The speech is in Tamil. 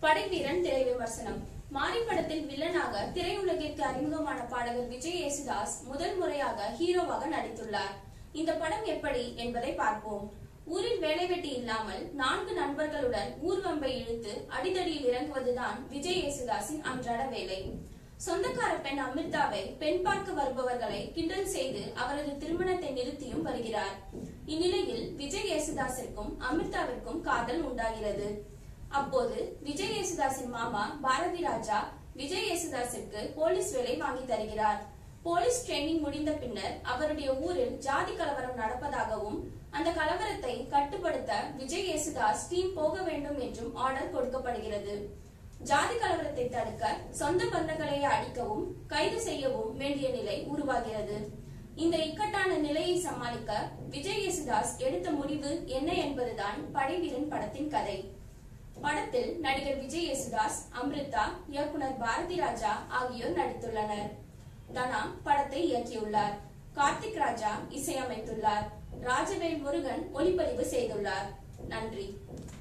படைவீரன் திரை விமர்சனம் மாரி படத்தில் வில்லனாக திரையுலகிற்கு அறிமுகமான பாடகர் விஜய் யேசுதாஸ் முதல் முறையாக ஹீரோவாக நடித்துள்ளார் இந்த படம் எப்படி என்பதை பார்ப்போம் ஊரில் வேலை வெட்டி இல்லாமல் நான்கு நண்பர்களுடன் ஊர்வம்பை இழுத்து அடிதடியில் இறங்குவதுதான் விஜய் யேசுதாஸின் அன்றாட வேலை சொந்தக்கார பெண் அமிர்தாவை பெண் பார்க்க வருபவர்களை கிண்டல் செய்து அவரது திருமணத்தை நிறுத்தியும் வருகிறார் இந்நிலையில் விஜய் யேசுதாஸிற்கும் அமிர்தாவிற்கும் காதல் உண்டாகிறது அப்போது விஜய் யேசுதாஸின் மாமா பாரதி ராஜா விஜய் யேசுதாஸிற்கு போலீஸ் வேலை வாங்கி தருகிறார் போலீஸ் ட்ரைனிங் முடிந்த பின்னர் அவருடைய ஊரில் ஜாதி கலவரம் நடப்பதாகவும் அந்த கலவரத்தை கட்டுப்படுத்த விஜய் யேசுதாஸ் டீம் போக வேண்டும் என்றும் ஆர்டர் கொடுக்கப்படுகிறது ஜாதி கலவரத்தை தடுக்க சொந்த பந்தங்களை அடிக்கவும் கைது செய்யவும் வேண்டிய நிலை உருவாகிறது இந்த இக்கட்டான நிலையை சமாளிக்க விஜய் யேசுதாஸ் எடுத்த முடிவு என்ன என்பதுதான் படைவீரன் படத்தின் கதை படத்தில் நடிகர் விஜய் யேசுதாஸ் அம்ரிதா இயக்குனர் பாரதி ராஜா ஆகியோர் நடித்துள்ளனர் தனா படத்தை இயக்கியுள்ளார் கார்த்திக் ராஜா இசையமைத்துள்ளார் ராஜவேல் முருகன் ஒளிப்பதிவு செய்துள்ளார் நன்றி